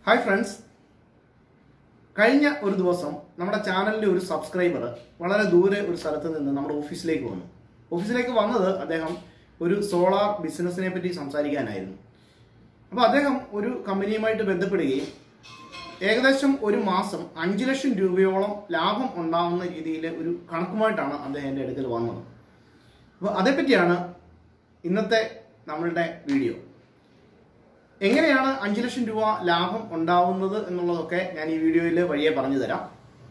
hi friends കഴിഞ്ഞ ഒരു ദിവസം നമ്മുടെ ചാനലിന്റെ ഒരു സബ്സ്ക്രൈബർ വളരെ ദൂരെ ഒരു സ്ഥലത്ത് നിന്ന് നമ്മുടെ ഓഫീസിലേക്ക് വന്നു ഓഫീസിലേക്ക് വന്നത് അദ്ദേഹം ഒരു സോളാർ ബിസിനസ്സിനെ പറ്റി സംസാരിക്കാനായിരുന്നു അപ്പോൾ അദ്ദേഹം ഒരു കമ്പനിയുമായിട്ട് ബന്ധപ്പെടുകയും ഏകദേശം ഒരു മാസം അഞ്ച് ലക്ഷം രൂപയോളം ലാഭം ഉണ്ടാവുന്ന രീതിയിൽ ഒരു കണക്കുമായിട്ടാണ് അദ്ദേഹം എൻ്റെ അടുക്കൽ വന്നത് അപ്പോൾ അതേപ്പറ്റിയാണ് ഇന്നത്തെ നമ്മളുടെ വീഡിയോ എങ്ങനെയാണ് അഞ്ച് ലക്ഷം രൂപ ലാഭം ഉണ്ടാവുന്നത് എന്നുള്ളതൊക്കെ ഞാൻ ഈ വീഡിയോയിൽ വഴിയെ പറഞ്ഞു തരാം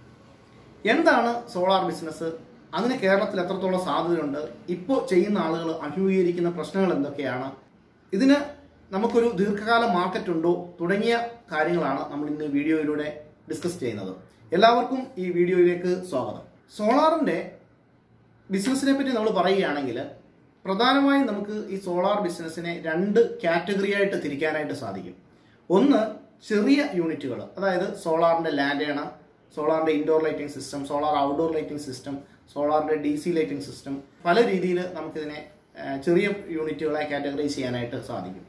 എന്താണ് സോളാർ ബിസിനസ് അതിന് കേരളത്തിൽ എത്രത്തോളം സാധ്യതയുണ്ട് ഇപ്പോൾ ചെയ്യുന്ന ആളുകൾ അഭിമുഖീകരിക്കുന്ന പ്രശ്നങ്ങൾ എന്തൊക്കെയാണ് ഇതിന് നമുക്കൊരു ദീർഘകാല മാർക്കറ്റ് ഉണ്ടോ തുടങ്ങിയ കാര്യങ്ങളാണ് നമ്മൾ ഇന്ന് വീഡിയോയിലൂടെ ഡിസ്കസ് ചെയ്യുന്നത് എല്ലാവർക്കും ഈ വീഡിയോയിലേക്ക് സ്വാഗതം സോളാറിന്റെ ബിസിനസ്സിനെ പറ്റി നമ്മൾ പറയുകയാണെങ്കിൽ പ്രധാനമായും നമുക്ക് ഈ സോളാർ ബിസിനസ്സിനെ രണ്ട് കാറ്റഗറി ആയിട്ട് തിരിക്കാനായിട്ട് സാധിക്കും ഒന്ന് ചെറിയ യൂണിറ്റുകൾ അതായത് സോളാറിന്റെ ലാൻഡേണ സോളാറിന്റെ indoor lighting system solar outdoor lighting system സോളാറിന്റെ ഡി സി ലൈറ്റിംഗ് സിസ്റ്റം പല രീതിയിൽ നമുക്കിതിനെ ആ, ചെറിയ യൂണിറ്റുകളെ കാറ്റഗറൈസ് ചെയ്യാനായിട്ട് സാധിക്കും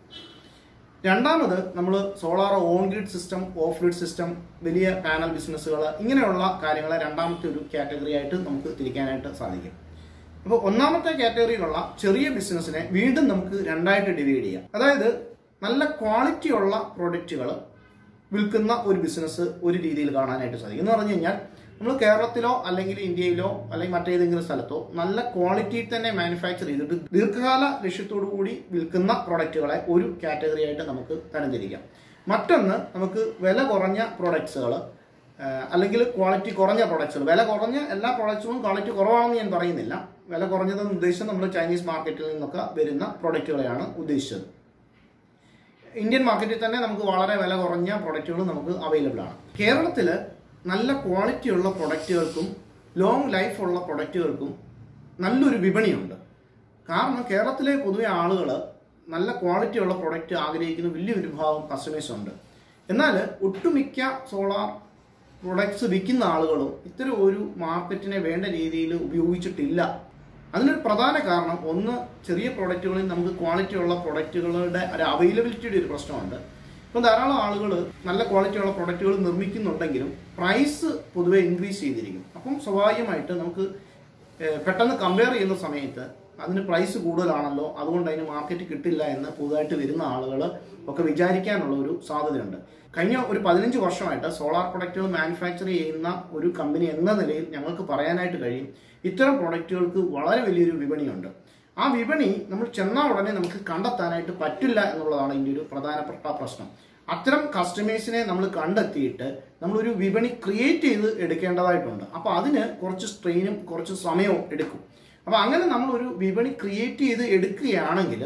രണ്ടാമത് നമ്മൾ solar on grid system off grid system വലിയ പാനൽ ബിസിനസ്സുകൾ ഇങ്ങനെയുള്ള കാര്യങ്ങളെ രണ്ടാമത്തെ ഒരു കാറ്റഗറി ആയിട്ട് നമുക്ക് തിരിക്കാനായിട്ട് സാധിക്കും അപ്പോൾ ഒന്നാമത്തെ കാറ്റഗറിയിലുള്ള ചെറിയ ബിസിനസ്സിനെ വീണ്ടും നമുക്ക് രണ്ടായിട്ട് ഡിവൈഡ് ചെയ്യാം അതായത് നല്ല ക്വാളിറ്റി ഉള്ള പ്രൊഡക്റ്റുകൾ വിൽക്കുന്ന ഒരു ബിസിനസ് ഒരു രീതിയിൽ കാണാനായിട്ട് സാധിക്കും എന്ന് പറഞ്ഞു കഴിഞ്ഞാൽ നമ്മൾ കേരളത്തിലോ അല്ലെങ്കിൽ ഇന്ത്യയിലോ അല്ലെങ്കിൽ മറ്റേതെങ്കിലും സ്ഥലത്തോ നല്ല ക്വാളിറ്റിയിൽ തന്നെ മാനുഫാക്ചർ ചെയ്തിട്ട് ദീർഘകാല ലക്ഷ്യത്തോടു കൂടി വിൽക്കുന്ന പ്രൊഡക്റ്റുകളെ ഒരു കാറ്റഗറി ആയിട്ട് നമുക്ക് തരംതിരിക്കാം മറ്റൊന്ന് നമുക്ക് വില കുറഞ്ഞ പ്രൊഡക്ട്സുകൾ അല്ലെങ്കിൽ ക്വാളിറ്റി കുറഞ്ഞ പ്രൊഡക്ട്സുകൾ വില കുറഞ്ഞ എല്ലാ പ്രൊഡക്ട്സുകളും ക്വാളിറ്റി കുറവാണെന്ന് ഞാൻ പറയുന്നില്ല വില കുറഞ്ഞതെന്ന് ഉദ്ദേശിച്ചത് നമ്മൾ ചൈനീസ് മാർക്കറ്റിൽ നിന്നൊക്കെ വരുന്ന പ്രൊഡക്റ്റുകളെയാണ് ഉദ്ദേശിച്ചത് ഇന്ത്യൻ മാർക്കറ്റിൽ തന്നെ നമുക്ക് വളരെ വില കുറഞ്ഞ പ്രൊഡക്റ്റുകൾ നമുക്ക് അവൈലബിൾ ആണ് കേരളത്തിൽ നല്ല ക്വാളിറ്റിയുള്ള പ്രൊഡക്റ്റുകൾക്കും ലോങ് ലൈഫ് ഉള്ള പ്രൊഡക്റ്റുകൾക്കും നല്ലൊരു വിപണിയുണ്ട് കാരണം കേരളത്തിലെ പൊതുവെ ആളുകൾ നല്ല ക്വാളിറ്റിയുള്ള പ്രൊഡക്റ്റ് ആഗ്രഹിക്കുന്ന വലിയൊരു വിഭാഗം കസ്റ്റമേഴ്സ് ഉണ്ട് എന്നാൽ ഒട്ടുമിക്ക സോളാർ പ്രൊഡക്ട്സ് വിൽക്കുന്ന ആളുകളും ഇത്തരം ഒരു മാർക്കറ്റിനെ വേണ്ട രീതിയിൽ ഉപയോഗിച്ചിട്ടില്ല അതിനൊരു പ്രധാന കാരണം ഒന്ന് ചെറിയ പ്രൊഡക്റ്റുകളിൽ നമുക്ക് ക്വാളിറ്റി ഉള്ള പ്രൊഡക്റ്റുകളുടെ ഒരു അവൈലബിലിറ്റിയുടെ ഒരു പ്രശ്നമുണ്ട് ഇപ്പം ധാരാളം ആളുകൾ നല്ല ക്വാളിറ്റി ഉള്ള പ്രൊഡക്റ്റുകൾ നിർമ്മിക്കുന്നുണ്ടെങ്കിലും പ്രൈസ് പൊതുവെ ഇൻക്രീസ് ചെയ്തിരിക്കും അപ്പം സ്വാഭാവികമായിട്ട് നമുക്ക് ഏഹ്, പെട്ടെന്ന് കമ്പയർ ചെയ്യുന്ന സമയത്ത് അതിന് പ്രൈസ് കൂടുതലാണല്ലോ അതുകൊണ്ട് അതിന് മാർക്കറ്റ് കിട്ടില്ല എന്ന് പുതുതായിട്ട് വരുന്ന ആളുകൾ ഒക്കെ വിചാരിക്കാനുള്ള ഒരു സാധ്യതയുണ്ട് കഴിഞ്ഞ ഒരു പതിനഞ്ച് വർഷമായിട്ട് സോളാർ പ്രൊഡക്റ്റുകൾ മാനുഫാക്ചർ ചെയ്യുന്ന ഒരു കമ്പനി എന്ന നിലയിൽ ഞങ്ങൾക്ക് പറയാനായിട്ട് കഴിയും ഇത്തരം പ്രൊഡക്റ്റുകൾക്ക് വളരെ വലിയൊരു വിപണിയുണ്ട് ആ വിപണി നമ്മൾ ചെന്ന ഉടനെ നമുക്ക് കണ്ടെത്താനായിട്ട് പറ്റില്ല എന്നുള്ളതാണ് ഇതിൻ്റെ ഒരു പ്രധാനപ്പെട്ട പ്രശ്നം അത്തരം കസ്റ്റമേഴ്സിനെ നമ്മൾ കണ്ടെത്തിയിട്ട് നമ്മളൊരു വിപണി ക്രിയേറ്റ് ചെയ്ത് എടുക്കേണ്ടതായിട്ടുണ്ട് അപ്പോൾ അതിന് കുറച്ച് സ്ട്രെയിനും കുറച്ച് സമയവും എടുക്കും അപ്പോൾ അങ്ങനെ നമ്മളൊരു വിപണി ക്രിയേറ്റ് ചെയ്ത് എടുക്കുകയാണെങ്കിൽ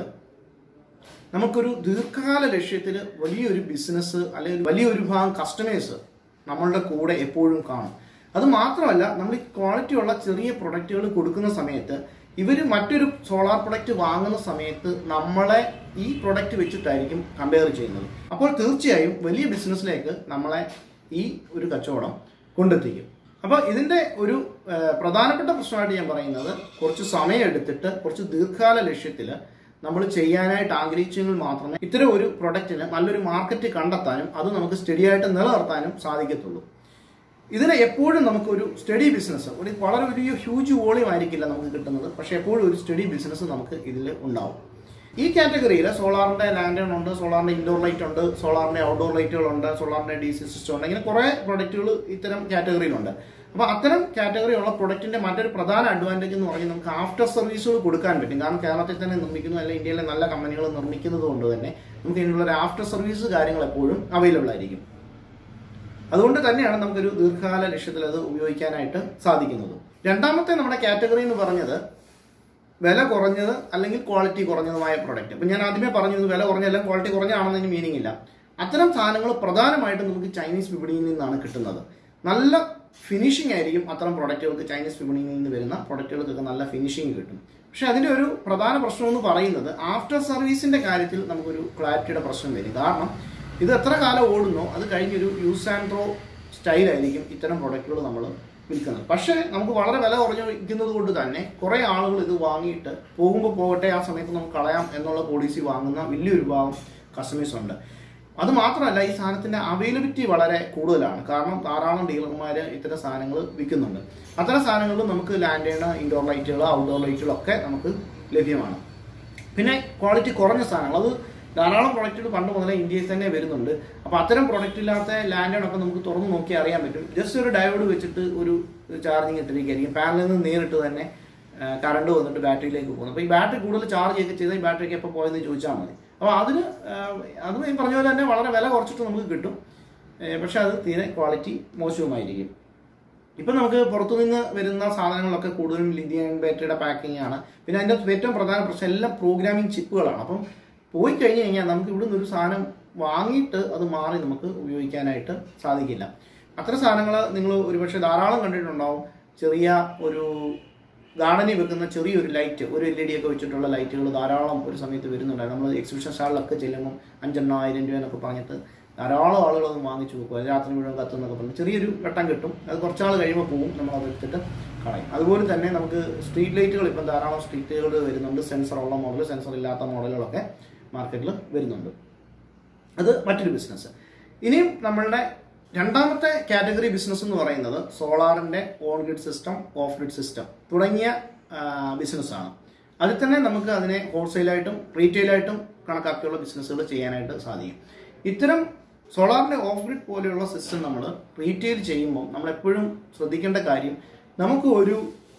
നമുക്കൊരു ദീർഘകാല ലക്ഷ്യത്തിൽ വലിയൊരു ബിസിനസ് അല്ലെങ്കിൽ വലിയൊരു ഭാഗം കസ്റ്റമേഴ്സ് നമ്മളുടെ കൂടെ എപ്പോഴും കാണും അത് മാത്രമല്ല നമ്മൾ ഈ ക്വാളിറ്റി ഉള്ള ചെറിയ പ്രൊഡക്റ്റുകൾ കൊടുക്കുന്ന സമയത്ത് ഇവർ മറ്റൊരു സോളാർ പ്രൊഡക്റ്റ് വാങ്ങുന്ന സമയത്ത് നമ്മളെ ഈ പ്രൊഡക്റ്റ് വെച്ചിട്ടായിരിക്കും കമ്പയർ ചെയ്യുന്നത് അപ്പോൾ തീർച്ചയായും വലിയ ബിസിനസ്സിലേക്ക് നമ്മളെ ഈ ഒരു കച്ചവടം കൊണ്ടെത്തിക്കും അപ്പോൾ ഇതിന്റെ ഒരു ആ, പ്രധാനപ്പെട്ട പ്രശ്നമായിട്ട് ഞാൻ പറയുന്നത് കുറച്ച് സമയം എടുത്തിട്ട് കുറച്ച് ദീർഘകാല ലക്ഷ്യത്തിൽ നമ്മൾ ചെയ്യാനായിട്ട് ആഗ്രഹിച്ചെങ്കിൽ മാത്രമേ ഇത്തരം ഒരു പ്രൊഡക്റ്റിന് നല്ലൊരു മാർക്കറ്റ് കണ്ടെത്താനും അത് നമുക്ക് സ്റ്റഡി ആയിട്ട് നിലനിർത്താനും സാധിക്കത്തുള്ളൂ ഇതിന് എപ്പോഴും നമുക്കൊരു സ്റ്റഡി ബിസിനസ് ഒരു വളരെ വലിയ ഹ്യൂജ് വോളിയം ആയിരിക്കില്ല നമുക്ക് കിട്ടുന്നത് പക്ഷേ എപ്പോഴും ഒരു സ്റ്റഡി ബിസിനസ് നമുക്ക് ഇതിൽ ഉണ്ടാവും ഈ കാറ്റഗറിയിൽ സോളാറിന്റെ ലാൻഡേൺ ഉണ്ട് സോളാറിന്റെ ഇൻഡോർ ലൈറ്റ് ഉണ്ട് സോളാറിന്റെ ഔട്ട്ഡോർ ലൈറ്റുകളുണ്ട് സോളാറിന്റെ ഡി സി സിസ്റ്റം ഉണ്ട് ഇങ്ങനെ കുറേ പ്രൊഡക്റ്റുകൾ ഇത്തരം കാറ്റഗറിയിലുണ്ട് അപ്പോൾ അത്തരം കാറ്റഗറി ഉള്ള പ്രൊഡക്റ്റിന്റെ മറ്റൊരു പ്രധാന അഡ്വാൻറ്റേജ് എന്ന് പറയുന്നത് നമുക്ക് ആഫ്റ്റർ സർവീസുകൾ കൊടുക്കാൻ പറ്റും കാരണം കേരളത്തിൽ തന്നെ നിർമ്മിക്കുന്നു അല്ലെങ്കിൽ ഇന്ത്യയിലെ നല്ല കമ്പനികൾ നിർമ്മിക്കുന്നത് കൊണ്ട് തന്നെ നമുക്ക് ഇതിനുള്ള ഒരു ആഫ്റ്റർ സർവീസ് കാര്യങ്ങൾ എപ്പോഴും അവൈലബിൾ ആയിരിക്കും അതുകൊണ്ട് തന്നെയാണ് നമുക്കൊരു ദീർഘകാല ലക്ഷ്യത്തിൽ അത് ഉപയോഗിക്കാനായിട്ട് സാധിക്കുന്നത് രണ്ടാമത്തെ നമ്മുടെ കാറ്റഗറി എന്ന് പറഞ്ഞത് വില കുറഞ്ഞത് അല്ലെങ്കിൽ ക്വാളിറ്റി കുറഞ്ഞതുമായ പ്രൊഡക്റ്റ് അപ്പം ഞാൻ ആദ്യമേ പറഞ്ഞു ഇത് വില കുറഞ്ഞെല്ലാം ക്വാളിറ്റി കുറഞ്ഞാണെന്നതിന് മീനിങ് ഇല്ല അത്തരം സാധനങ്ങൾ പ്രധാനമായിട്ടും നമുക്ക് ചൈനീസ് വിപണിയിൽ നിന്നാണ് കിട്ടുന്നത് നല്ല ഫിനിഷിംഗ് ആയിരിക്കും അത്തരം പ്രൊഡക്റ്റുകൾക്ക് ചൈനീസ് വിപണിയിൽ നിന്ന് വരുന്ന പ്രൊഡക്റ്റുകൾക്കൊക്കെ നല്ല ഫിനിഷിംഗ് കിട്ടും പക്ഷെ അതിന്റെ ഒരു പ്രധാന പ്രശ്നം എന്ന് പറയുന്നത് ആഫ്റ്റർ സർവീസിന്റെ കാര്യത്തിൽ നമുക്കൊരു ക്ലാരിറ്റിയുടെ പ്രശ്നം വരും കാരണം ഇത് എത്ര കാലം ഓടുന്നോ അത് കഴിഞ്ഞൊരു യൂസ് ആൻഡ് ത്രോ സ്റ്റൈലായിരിക്കും ഇത്തരം പ്രൊഡക്റ്റുകൾ നമ്മൾ വിൽക്കുന്നത് പക്ഷേ നമുക്ക് വളരെ വില കുറഞ്ഞു വിൽക്കുന്നത് കൊണ്ട് തന്നെ കുറേ ആളുകൾ ഇത് വാങ്ങിയിട്ട് പോകുമ്പോൾ പോകട്ടെ ആ സമയത്ത് നമുക്ക് കളയാം എന്നുള്ള പോളിസി വാങ്ങുന്ന വലിയൊരു ഭാഗം കസ്റ്റമേഴ്സ് ഉണ്ട് അത് മാത്രമല്ല ഈ സാധനത്തിന്റെ അവൈലബിലിറ്റി വളരെ കൂടുതലാണ് കാരണം ധാരാളം ഡീലർമാർ ഇത്തരം സാധനങ്ങൾ വിൽക്കുന്നുണ്ട് അത്തരം സാധനങ്ങളിലും നമുക്ക് ലാൻഡേണ ഇൻഡോർ ലൈറ്റുകൾ ഔട്ട്ഡോർ ലൈറ്റുകളൊക്കെ നമുക്ക് ലഭ്യമാണ് പിന്നെ ക്വാളിറ്റി കുറഞ്ഞ സാധനങ്ങൾ അത് ധാരാളം പ്രൊഡക്റ്റുകൾ പണ്ട് മുതലേ ഇന്ത്യയിൽ തന്നെ വരുന്നുണ്ട് അപ്പോൾ അത്തരം പ്രൊഡക്റ്റ് ഇല്ലാത്ത ലാൻഡേണൊക്കെ നമുക്ക് തുറന്ന് നോക്കി അറിയാൻ പറ്റും ജസ്റ്റ് ഒരു ഡയോഡ് വെച്ചിട്ട് ഒരു ചാർജിങ് ഇട്ടിരിക്കുകയായിരിക്കും പാനലിൽ നിന്ന് നേരിട്ട് തന്നെ കറണ്ട് വന്നിട്ട് ബാറ്ററിയിലേക്ക് പോകുന്നു അപ്പോൾ ഈ ബാറ്ററി കൂടുതൽ ചാർജ് ഒക്കെ ചെയ്താൽ ഈ ബാറ്ററിക്ക് എപ്പോൾ പോയെന്ന് ചോദിച്ചാൽ മതി അപ്പോൾ അതിന് ആ, അത് ഈ പറഞ്ഞ പോലെ തന്നെ വളരെ വില കുറച്ചിട്ട് നമുക്ക് കിട്ടും ഏ, പക്ഷെ അത് തീരെ ക്വാളിറ്റി മോശവുമായിരിക്കും ഇപ്പം നമുക്ക് പുറത്തുനിന്ന് വരുന്ന സാധനങ്ങളൊക്കെ കൂടുതലും ലിഥിയം ബാറ്ററിയുടെ പാക്കിംഗ് ആണ് പിന്നെ അതിൻ്റെ അകത്ത് ഏറ്റവും പ്രധാന പ്രശ്നം എല്ലാം പ്രോഗ്രാമിംഗ് ചിപ്പുകളാണ് അപ്പം പോയി കഴിഞ്ഞ് കഴിഞ്ഞാൽ നമുക്ക് ഇവിടുന്ന് ഒരു സാധനം വാങ്ങിയിട്ട് അത് മാറി നമുക്ക് ഉപയോഗിക്കാനായിട്ട് സാധിക്കില്ല അത്തരം സാധനങ്ങൾ നിങ്ങൾ ഒരുപക്ഷെ ധാരാളം കണ്ടിട്ടുണ്ടാവും ചെറിയ ഒരു ഗാർഡനിൽ വെക്കുന്ന ചെറിയൊരു ലൈറ്റ് ഒരു എൽ ഇ ഡി ഒക്കെ വെച്ചിട്ടുള്ള ലൈറ്റുകൾ ധാരാളം ഒരു സമയത്ത് വരുന്നുണ്ടായിരുന്നു നമ്മൾ എക്സിബിഷൻ സ്റ്റാളിലൊക്കെ ചെല്ലുമ്പോൾ അഞ്ചെണ്ണായിരം രൂപ എന്നൊക്കെ പറഞ്ഞിട്ട് ധാരാളം ആളുകൾ അത് വാങ്ങിച്ചു വെക്കും രാത്രി മുഴുവൻ കത്തുന്നൊക്കെ പറഞ്ഞു ചെറിയൊരു വെട്ടം കിട്ടും അത് കുറച്ചാൾ കഴിയുമ്പോൾ പോവും നമ്മൾ അത് എടുത്തിട്ട് കളയും അതുപോലെ തന്നെ നമുക്ക് സ്ട്രീറ്റ് ലൈറ്റുകൾ ഇപ്പം ധാരാളം സ്ട്രീറ്റ് ലൈറ്റുകൾ വരുന്നുണ്ട് സെൻസർ ഉള്ള മോഡൽ സെൻസർ ഇല്ലാത്ത മോഡലുകളൊക്കെ മാർക്കറ്റിൽ വരുന്നുണ്ട് അത് മറ്റൊരു ബിസിനസ് ഇനിയും നമ്മളുടെ രണ്ടാമത്തെ കാറ്റഗറി ബിസിനസ് എന്ന് പറയുന്നത് സോളാറിന്റെ on grid system off grid system തുടങ്ങിയ ബിസിനസ്സാണ് അതിൽ തന്നെ നമുക്ക് അതിനെ ഹോൾസെയിലായിട്ടും റീറ്റെയിലായിട്ടും കണക്കാക്കിയുള്ള ബിസിനസ്സുകൾ ചെയ്യാനായിട്ട് സാധിക്കും ഇത്തരം സോളാറിന്റെ ഓഫ് ഗ്രിഡ് പോലെയുള്ള സിസ്റ്റം നമ്മൾ റീറ്റെയിൽ ചെയ്യുമ്പോൾ നമ്മൾ എപ്പോഴും ശ്രദ്ധിക്കേണ്ട കാര്യം നമുക്ക് ഒരു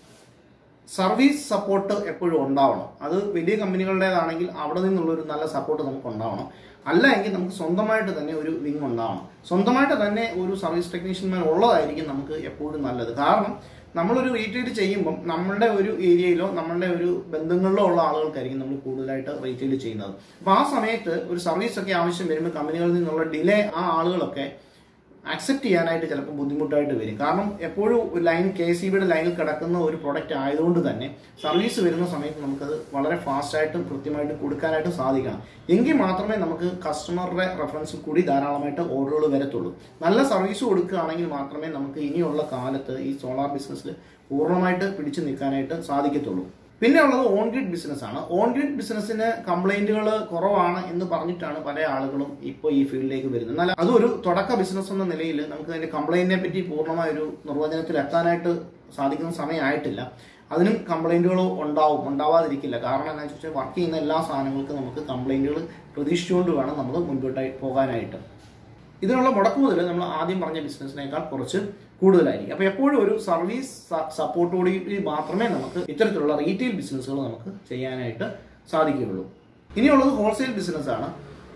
സർവീസ് സപ്പോർട്ട് എപ്പോഴും ഉണ്ടാവണം അത് വലിയ കമ്പനികളുടേതാണെങ്കിൽ അവിടെ നിന്നുള്ള ഒരു നല്ല സപ്പോർട്ട് നമുക്ക് ഉണ്ടാവണം അല്ല എങ്കിൽ നമുക്ക് സ്വന്തമായിട്ട് തന്നെ ഒരു വിങ് ഉണ്ടാവണം സ്വന്തമായിട്ട് തന്നെ ഒരു സർവീസ് ടെക്നീഷ്യന്മാർ ഉള്ളതായിരിക്കും നമുക്ക് എപ്പോഴും നല്ലത് കാരണം നമ്മളൊരു റീറ്റെയിൽ ചെയ്യുമ്പം നമ്മളുടെ ഒരു ഏരിയയിലോ നമ്മളുടെ ഒരു ബന്ധങ്ങളിലോ ഉള്ള ആളുകൾക്കായിരിക്കും നമ്മൾ കൂടുതലായിട്ട് റീറ്റെയിൽ ചെയ്യുന്നത് അപ്പോൾ ആ സമയത്ത് ഒരു സർവീസ് ഒക്കെ ആവശ്യം വരുമ്പോൾ കമ്പനികളിൽ നിന്നുള്ള ഡിലേ ആ ആളുകളൊക്കെ അക്സെപ്റ്റ് ചെയ്യാനായിട്ട് ചിലപ്പോൾ ബുദ്ധിമുട്ടായിട്ട് വരും കാരണം എപ്പോഴും ഒരു ലൈൻ കെ സി ബിയുടെ ലൈനിൽ കിടക്കുന്ന ഒരു പ്രൊഡക്റ്റ് ആയതുകൊണ്ട് തന്നെ സർവീസ് വരുന്ന സമയത്ത് നമുക്കത് വളരെ ഫാസ്റ്റായിട്ടും കൃത്യമായിട്ടും കൊടുക്കാനായിട്ട് സാധിക്കണം എങ്കിൽ മാത്രമേ നമുക്ക് കസ്റ്റമറുടെ റെഫറൻസിൽ കൂടി ധാരാളമായിട്ട് ഓർഡറുകൾ വരത്തുള്ളൂ നല്ല സർവീസ് കൊടുക്കുകയാണെങ്കിൽ മാത്രമേ നമുക്ക് ഇനിയുള്ള കാലത്ത് ഈ സോളാർ ബിസിനസ്സിൽ പൂർണ്ണമായിട്ട് പിടിച്ചു നിൽക്കാനായിട്ട് സാധിക്കത്തുള്ളൂ പിന്നെ ഉള്ളത് ഓൺ ഗ്രിഡ് ബിസിനസ് ആണ് ഓൺ ഗ്രിഡ് ബിസിനസ്സിന് കംപ്ലൈന്റുകൾ കുറവാണ് എന്ന് പറഞ്ഞിട്ടാണ് പല ആളുകളും ഇപ്പോൾ ഈ ഫീൽഡിലേക്ക് വരുന്നത് എന്നാൽ അതൊരു തുടക്ക ബിസിനസ് എന്ന നിലയിൽ നമുക്ക് അതിന്റെ കംപ്ലൈന്റിനെ പറ്റി പൂർണ്ണമായ ഒരു നിർവചനത്തിൽ എത്താനായിട്ട് സാധിക്കുന്ന സമയമായിട്ടില്ല അതിനും കംപ്ലൈന്റുകൾ ഉണ്ടാവും ഉണ്ടാവാതിരിക്കില്ല കാരണം എന്താണെന്ന് വെച്ചാൽ വർക്ക് ചെയ്യുന്ന എല്ലാ സാധനങ്ങൾക്കും നമുക്ക് കംപ്ലൈന്റുകൾ പ്രതീക്ഷിച്ചുകൊണ്ട് വേണം നമ്മൾ മുൻപോട്ടായി പോകാനായിട്ട് ഇതിനുള്ള മുടക്കുമുതൽ നമ്മൾ ആദ്യം പറഞ്ഞ ബിസിനസ്സിനേക്കാൾ കുറച്ച് കൂടുതലായിരിക്കും അപ്പോൾ എപ്പോഴും ഒരു സർവീസ് സപ്പോർട്ടോടി മാത്രമേ നമുക്ക് ഇത്തരത്തിലുള്ള റീറ്റെയിൽ ബിസിനസ്സുകൾ നമുക്ക് ചെയ്യാനായിട്ട് സാധിക്കുകയുള്ളൂ ഇനിയുള്ളത് ഹോൾസെയിൽ ബിസിനസ്സാണ്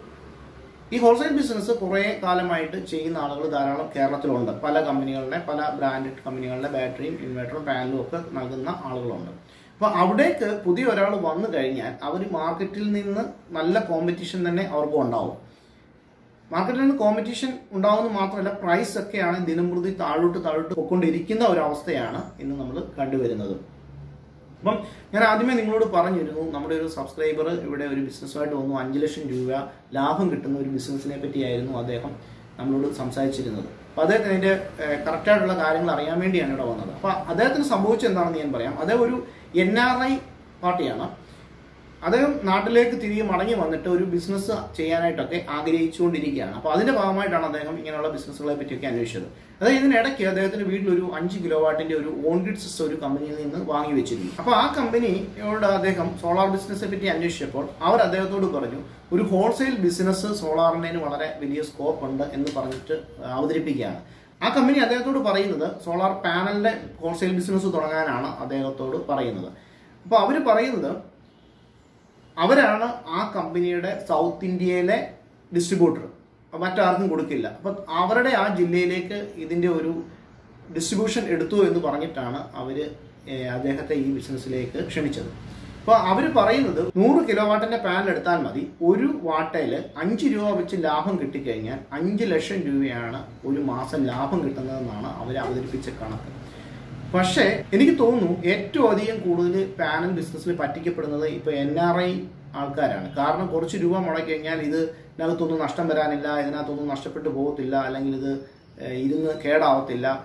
ഈ ഹോൾസെയിൽ ബിസിനസ് കുറേ കാലമായിട്ട് ചെയ്യുന്ന ആളുകൾ ധാരാളം കേരളത്തിലുണ്ട് പല കമ്പനികളുടെ പല ബ്രാൻഡഡ് കമ്പനികളുടെ ബാറ്ററിയും ഇൻവെർട്ടറും പാനലും ഒക്കെ നൽകുന്ന ആളുകളുണ്ട് അപ്പോൾ അവിടേക്ക് പുതിയ ഒരാൾ വന്നു കഴിഞ്ഞാൽ അവർ മാർക്കറ്റിൽ നിന്ന് നല്ല കോമ്പറ്റീഷൻ തന്നെ അവർക്ക് ഉണ്ടാവും മാർക്കറ്റിൽ നിന്ന് കോമ്പറ്റീഷൻ ഉണ്ടാവുന്നത് മാത്രമല്ല പ്രൈസ് ഒക്കെയാണ് ദിനംപ്രതി താഴോട്ട് താഴോട്ട് പൊക്കൊണ്ടിരിക്കുന്ന ഒരു അവസ്ഥയാണ് ഇന്ന് നമ്മൾ കണ്ടുവരുന്നത് അപ്പം ഞാൻ ആദ്യമേ നിങ്ങളോട് പറഞ്ഞിരുന്നു നമ്മുടെ ഒരു സബ്സ്ക്രൈബർ ഇവിടെ ഒരു ബിസിനസ്സുമായിട്ട് വന്നു അഞ്ച് ലക്ഷം രൂപ ലാഭം കിട്ടുന്ന ഒരു ബിസിനസ്സിനെ പറ്റിയായിരുന്നു അദ്ദേഹം നമ്മളോട് സംസാരിച്ചിരുന്നത് അപ്പോൾ അദ്ദേഹത്തിന് അതിൻ്റെ കറക്റ്റായിട്ടുള്ള കാര്യങ്ങൾ അറിയാൻ വേണ്ടിയാണ് ഇവിടെ വന്നത് അപ്പോൾ അദ്ദേഹത്തിന് സംഭവിച്ചത് എന്താണെന്ന് ഞാൻ പറയാം അദ്ദേഹം ഒരു എൻ ആർ ഐ പാർട്ടിയാണ് അദ്ദേഹം നാട്ടിലേക്ക് തിരികെ മടങ്ങി വന്നിട്ട് ഒരു ബിസിനസ് ചെയ്യാനായിട്ടൊക്കെ ആഗ്രഹിച്ചുകൊണ്ടിരിക്കുകയാണ് അപ്പോൾ അതിന്റെ ഭാഗമായിട്ടാണ് അദ്ദേഹം ഇങ്ങനെയുള്ള ബിസിനസ്സുകളെ പറ്റിയൊക്കെ അന്വേഷിച്ചത് അതായത് ഇതിനിടയ്ക്ക് അദ്ദേഹത്തിന്റെ വീട്ടിൽ ഒരു അഞ്ച് കിലോ വാട്ടിന്റെ ഒരു ഓൺ ഗ്രിഡ് സിസ്റ്റം ഒരു കമ്പനിയിൽ നിന്ന് വാങ്ങി വെച്ചിരുന്നു അപ്പോൾ ആ കമ്പനിയോട് അദ്ദേഹം സോളാർ ബിസിനസ്സിനെ പറ്റി അന്വേഷിച്ചപ്പോൾ അവർ അദ്ദേഹത്തോട് പറഞ്ഞു ഒരു ഹോൾസെയിൽ ബിസിനസ് സോളാറിന് വളരെ വലിയ സ്കോപ്പ് ഉണ്ട് എന്ന് പറഞ്ഞിട്ട് അവതരിപ്പിക്കുകയാണ് ആ കമ്പനി അദ്ദേഹത്തോട് പറയുന്നത് സോളാർ പാനലിന്റെ ഹോൾസെയിൽ ബിസിനസ് തുടങ്ങാനാണ് അദ്ദേഹത്തോട് പറയുന്നത് അപ്പോൾ അവർ പറയുന്നത് അവരാണ് ആ കമ്പനിയുടെ സൗത്ത് ഇന്ത്യയിലെ ഡിസ്ട്രിബ്യൂട്ടർ മറ്റാർക്കും കൊടുക്കില്ല അപ്പം അവരുടെ ആ ജില്ലയിലേക്ക് ഇതിൻ്റെ ഒരു ഡിസ്ട്രിബ്യൂഷൻ എടുത്തു എന്ന് പറഞ്ഞിട്ടാണ് അവർ അദ്ദേഹത്തെ ഈ ബിസിനസ്സിലേക്ക് ക്ഷണിച്ചത് അപ്പോൾ അവർ പറയുന്നത് നൂറ് കിലോ വാട്ടിന്റെ പാനൽ എടുത്താൽ മതി ഒരു വാട്ടയിൽ അഞ്ച് രൂപ വെച്ച് ലാഭം കിട്ടിക്കഴിഞ്ഞാൽ അഞ്ച് ലക്ഷം രൂപയാണ് ഒരു മാസം ലാഭം കിട്ടുന്നതെന്നാണ് അവർ അവതരിപ്പിച്ച കണക്ക് പക്ഷേ എനിക്ക് തോന്നുന്നു ഏറ്റവും അധികം കൂടുതൽ പാനൽ ബിസിനസ്സിൽ പറ്റിക്കപ്പെടുന്നത് ഇപ്പൊ എൻ ആർ ഐ ആൾക്കാരാണ് കാരണം കുറച്ച് രൂപ മുടക്കി കഴിഞ്ഞാൽ ഇത് ഇതിനകത്തൊന്നും നഷ്ടം വരാനില്ല ഇതിനകത്തൊന്നും നഷ്ടപ്പെട്ടു പോകത്തില്ല അല്ലെങ്കിൽ ഇത് ഏഹ്, ഇരുന്ന് കേടാവത്തില്ല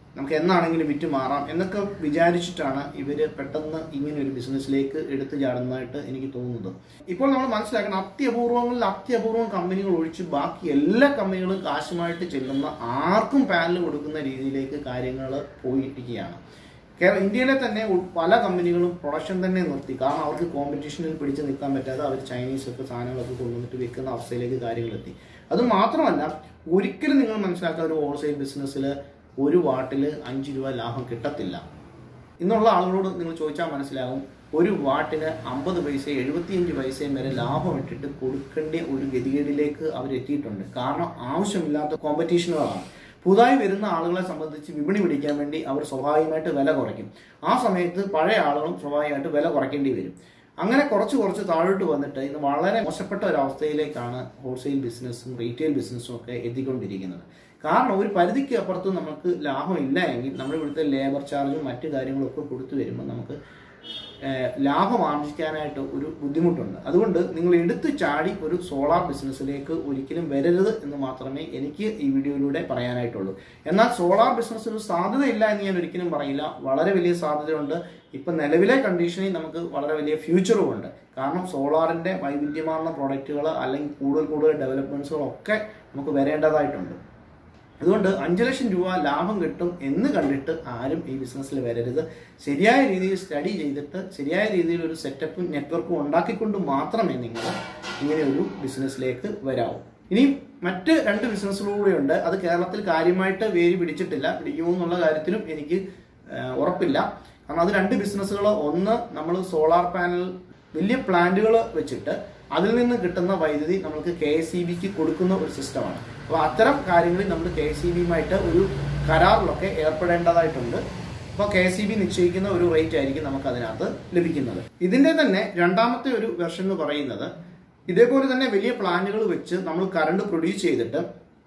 നമുക്ക് എന്നാണെങ്കിലും വിറ്റ് മാറാം എന്നൊക്കെ വിചാരിച്ചിട്ടാണ് ഇവര് പെട്ടെന്ന് ഇങ്ങനെ ഒരു ബിസിനസ്സിലേക്ക് എടുത്തു ചാടുന്നതായിട്ട് എനിക്ക് തോന്നുന്നത് ഇപ്പോൾ നമ്മൾ മനസ്സിലാക്കണം അത്യപൂർവങ്ങളിൽ അത്യപൂർവം കമ്പനികൾ ഒഴിച്ച് ബാക്കി എല്ലാ കമ്പനികളും കാശുമായിട്ട് ചെല്ലുന്ന ആർക്കും പാനൽ കൊടുക്കുന്ന രീതിയിലേക്ക് കാര്യങ്ങൾ പോയിരിക്കുകയാണ് കേരള ഇന്ത്യയിലെ തന്നെ ഉൾ- പല കമ്പനികളും പ്രൊഡക്ഷൻ തന്നെ നിർത്തി കാരണം അവർക്ക് കോമ്പറ്റീഷനിൽ പിടിച്ച് നിൽക്കാൻ പറ്റാതെ അവർ ചൈനീസ് ഒക്കെ സാധനങ്ങളൊക്കെ കൊണ്ടുവന്നിട്ട് വിൽക്കുന്ന അവസ്ഥയിലേക്ക് കാര്യങ്ങൾ എത്തി അത് മാത്രമല്ല ഒരിക്കലും നിങ്ങൾ മനസ്സിലാക്കുക ഒരു ഹോൾസെയിൽ ബിസിനസ്സിൽ ഒരു വാട്ടിൽ അഞ്ച് രൂപ ലാഭം കിട്ടത്തില്ല ഇന്നുള്ള ആളുകളോട് നിങ്ങൾ ചോദിച്ചാൽ മനസ്സിലാകും ഒരു വാട്ടിന് അമ്പത് പൈസ എഴുപത്തിയഞ്ച് പൈസയും വരെ ലാഭം ഇട്ടിട്ട് കൊടുക്കേണ്ട ഒരു ഗതികേടിലേക്ക് അവർ എത്തിയിട്ടുണ്ട് കാരണം ആവശ്യമില്ലാത്ത കോമ്പറ്റീഷനുകളാണ് പുതുതായി വരുന്ന ആളുകളെ സംബന്ധിച്ച് വിപണി പിടിക്കാൻ വേണ്ടി അവർ സ്വാഭാവികമായിട്ട് വില കുറയ്ക്കും ആ സമയത്ത് പഴയ ആളുകളും സ്വാഭാവികമായിട്ട് വില കുറയ്ക്കേണ്ടി വരും അങ്ങനെ കുറച്ച് കുറച്ച് താഴോട്ട് വന്നിട്ട് ഇന്ന് വളരെ മോശപ്പെട്ട ഒരു അവസ്ഥയിലേക്കാണ് ഹോൾസെയിൽ ബിസിനസ്സും റീറ്റെയിൽ ബിസിനസ്സും ഒക്കെ എത്തിക്കൊണ്ടിരിക്കുന്നത് കാരണം ഒരു പരിധിക്ക് അപ്പുറത്ത് നമുക്ക് ലാഭം ഇല്ല എങ്കിൽ നമ്മുടെ ഇവിടുത്തെ ലേബർ ചാർജും മറ്റു കാര്യങ്ങളും ഒക്കെ കൊടുത്തു വരുമ്പോൾ നമുക്ക് ഏഹ്, ലാഭം ആർജിക്കാനായിട്ട് ഒരു ബുദ്ധിമുട്ടുണ്ട് അതുകൊണ്ട് നിങ്ങൾ എടുത്തു ചാടി ഒരു സോളാർ ബിസിനസ്സിലേക്ക് ഒരിക്കലും വരരുത് എന്ന് മാത്രമേ എനിക്ക് ഈ വീഡിയോയിലൂടെ പറയാനായിട്ടുള്ളൂ എന്നാൽ സോളാർ ബിസിനസ് ഒരു സാധ്യതയില്ല എന്ന് ഞാൻ ഒരിക്കലും പറയില്ല വളരെ വലിയ സാധ്യതയുണ്ട് ഇപ്പം നിലവിലെ കണ്ടീഷനിൽ നമുക്ക് വളരെ വലിയ ഫ്യൂച്ചറും ഉണ്ട് കാരണം സോളാറിന്റെ വൈവിധ്യമാർന്ന പ്രോഡക്റ്റുകൾ അല്ലെങ്കിൽ കൂടുതൽ കൂടുതൽ ഡെവലപ്മെന്റ്സുകളൊക്കെ നമുക്ക് വരേണ്ടതായിട്ടുണ്ട് അതുകൊണ്ട് അഞ്ച് ലക്ഷം രൂപ ലാഭം കിട്ടും എന്ന് കണ്ടിട്ട് ആരും ഈ ബിസിനസ്സിൽ വരരുത് ശരിയായ രീതിയിൽ സ്റ്റഡി ചെയ്തിട്ട് ശരിയായ രീതിയിൽ ഒരു സെറ്റപ്പും നെറ്റ്വർക്കും ഉണ്ടാക്കിക്കൊണ്ട് മാത്രമേ നിങ്ങൾ ഇങ്ങനെ ഒരു ബിസിനസ്സിലേക്ക് വരാവൂ ഇനിയും മറ്റ് രണ്ട് ബിസിനസ്സുകളുകൂടെയുണ്ട് അത് കേരളത്തിൽ കാര്യമായിട്ട് വേരി പിടിച്ചിട്ടില്ല പിടിക്കുമോ എന്നുള്ള കാര്യത്തിലും എനിക്ക് ആ, ഉറപ്പില്ല കാരണം അത് രണ്ട് ബിസിനസ്സുകൾ ഒന്ന് നമ്മൾ സോളാർ പാനൽ വലിയ പ്ലാന്റുകൾ വെച്ചിട്ട് അതിൽ നിന്ന് കിട്ടുന്ന വൈദ്യുതി നമ്മൾക്ക് കെ എസ് ഇ ബിക്ക് കൊടുക്കുന്ന ഒരു സിസ്റ്റമാണ് അപ്പോൾ അത്തരം കാര്യങ്ങളിൽ നമ്മൾ കെ എസ് ഇ ബിയുമായിട്ട് ഒരു കരാറിലൊക്കെ ഏർപ്പെടേണ്ടതായിട്ടുണ്ട് അപ്പോൾ കെ എസ് ഇ ബി നിശ്ചയിക്കുന്ന ഒരു റേറ്റ് ആയിരിക്കും നമുക്ക് അതിനകത്ത് ലഭിക്കുന്നത് ഇതിന്റെ തന്നെ രണ്ടാമത്തെ ഒരു വെർഷൻ എന്ന് പറയുന്നത് ഇതേപോലെ തന്നെ വലിയ പ്ലാന്റുകൾ വെച്ച് നമ്മൾ കറണ്ട് പ്രൊഡ്യൂസ് ചെയ്തിട്ട്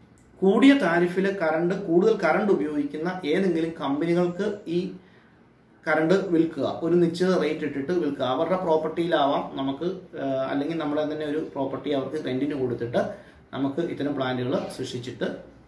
കൂടിയ താരിഫിൽ കറണ്ട് കൂടുതൽ കറണ്ട് ഉപയോഗിക്കുന്ന ഏതെങ്കിലും കമ്പനികൾക്ക് ഈ കറണ്ട് വിൽക്കുക ഒരു നിശ്ചിത റേറ്റ് ഇട്ടിട്ട് വിൽക്കുക അവരുടെ പ്രോപ്പർട്ടിയിലാവാം നമുക്ക് ആ, അല്ലെങ്കിൽ നമ്മുടെ തന്നെ ഒരു പ്രോപ്പർട്ടി അവർക്ക് റെന്റിന് കൊടുത്തിട്ട് നമുക്ക് ഇത്തരം പ്ലാന്റുകൾ സൃഷ്ടിച്ചിട്ട്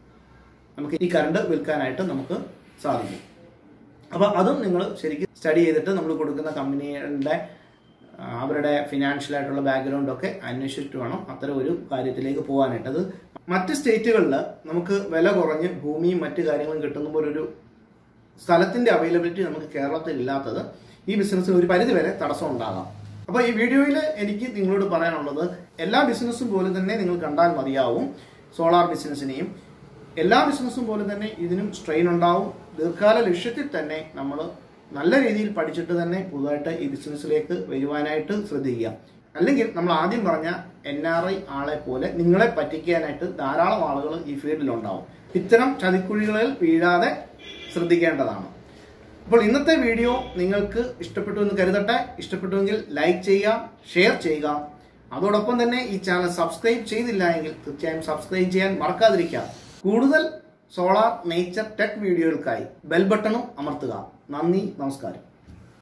നമുക്ക് ഈ കറണ്ട് വിൽക്കാനായിട്ട് നമുക്ക് സാധിക്കും അപ്പോൾ അതും നിങ്ങൾ ശരിക്കും സ്റ്റഡി ചെയ്തിട്ട് നമ്മൾ കൊടുക്കുന്ന കമ്പനിയുടെ ആ, അവരുടെ ഫിനാൻഷ്യൽ ആയിട്ടുള്ള ബാക്ക്ഗ്രൗണ്ട് ഒക്കെ അന്വേഷിച്ചിട്ട് വേണം അത്തരം ഒരു കാര്യത്തിലേക്ക് പോകാനായിട്ട് അത് മറ്റ് സ്റ്റേറ്റുകളിൽ നമുക്ക് വില കുറഞ്ഞ് ഭൂമിയും മറ്റു കാര്യങ്ങളും കിട്ടുമ്പോൾ ഒരു സ്ഥലത്തിന്റെ അവൈലബിലിറ്റി നമുക്ക് കേരളത്തിൽ ഇല്ലാത്തത് ഈ ബിസിനസ്സിന് ഒരു പരിധി വരെ തടസ്സം ഉണ്ടാകാം അപ്പോൾ ഈ വീഡിയോയിൽ എനിക്ക് നിങ്ങളോട് പറയാനുള്ളത് എല്ലാ ബിസിനസ്സും പോലെ തന്നെ നിങ്ങൾ കണ്ടാൽ മതിയാവും സോളാർ ബിസിനസ്സിനെയും എല്ലാ ബിസിനസ്സും പോലെ തന്നെ ഇതിനും സ്ട്രെയിൻ ഉണ്ടാവും ദീർഘകാല ലക്ഷ്യത്തിൽ തന്നെ നമ്മൾ നല്ല രീതിയിൽ പഠിച്ചിട്ട് തന്നെ പുതുതായിട്ട് ഈ ബിസിനസ്സിലേക്ക് വരുവാനായിട്ട് ശ്രദ്ധിക്കുക അല്ലെങ്കിൽ നമ്മൾ ആദ്യം പറഞ്ഞ എൻ ആർ ഐ ആളെ പോലെ നിങ്ങളെ പറ്റിക്കാനായിട്ട് ധാരാളം ആളുകൾ ഈ ഫീൽഡിലുണ്ടാവും ഇത്തരം ചതിക്കുഴികളിൽ വീഴാതെ ശ്രദ്ധിക്കേണ്ടതാണ് അപ്പോൾ ഇന്നത്തെ വീഡിയോ നിങ്ങൾക്ക് ഇഷ്ടപ്പെട്ടു എന്ന് കരുതട്ടെ ഇഷ്ടപ്പെട്ടുവെങ്കിൽ ലൈക്ക് ചെയ്യുക ഷെയർ ചെയ്യുക അതോടൊപ്പം തന്നെ ഈ ചാനൽ സബ്സ്ക്രൈബ് ചെയ്തില്ല എങ്കിൽ തീർച്ചയായും സബ്സ്ക്രൈബ് ചെയ്യാൻ മറക്കാതിരിക്കുക കൂടുതൽ സോളാർ നേച്ചർ ടെക് വീഡിയോകൾക്കായി ബെൽ ബട്ടണും അമർത്തുക നന്ദി നമസ്കാരം